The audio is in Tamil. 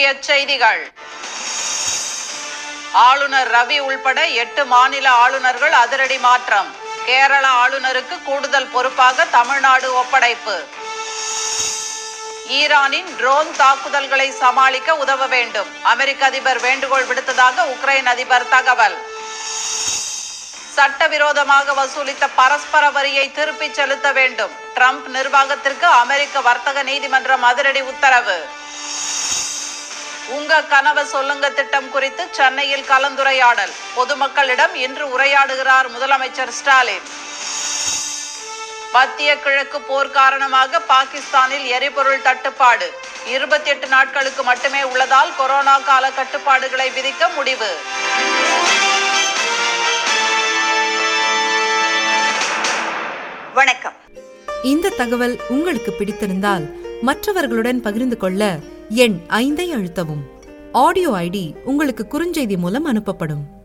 முக்கிய செய்திகள் ஆளுநர் ரவி உள்பட எட்டு மாநில ஆளுநர்கள் அதிரடி மாற்றம் கேரள ஆளுநருக்கு கூடுதல் பொறுப்பாக தமிழ்நாடு ஒப்படைப்பு ஈரானின் ட்ரோன் தாக்குதல்களை சமாளிக்க உதவ வேண்டும் அமெரிக்க அதிபர் வேண்டுகோள் விடுத்ததாக உக்ரைன் அதிபர் தகவல் சட்டவிரோதமாக வசூலித்த பரஸ்பர வரியை திருப்பிச் செலுத்த வேண்டும் ட்ரம்ப் நிர்வாகத்திற்கு அமெரிக்க வர்த்தக நீதிமன்றம் அதிரடி உத்தரவு உங்க கனவை சொல்லுங்க திட்டம் குறித்து சென்னையில் கலந்துரையாடல் பொதுமக்களிடம் இன்று உரையாடுகிறார் முதலமைச்சர் ஸ்டாலின் மத்திய கிழக்கு போர் காரணமாக பாகிஸ்தானில் எரிபொருள் தட்டுப்பாடு இருபத்தி எட்டு நாட்களுக்கு மட்டுமே உள்ளதால் கொரோனா கால கட்டுப்பாடுகளை விதிக்க முடிவு வணக்கம் இந்த தகவல் உங்களுக்கு பிடித்திருந்தால் மற்றவர்களுடன் பகிர்ந்து கொள்ள எண் ஐந்தை அழுத்தவும் ஆடியோ ஐடி உங்களுக்கு குறுஞ்செய்தி மூலம் அனுப்பப்படும்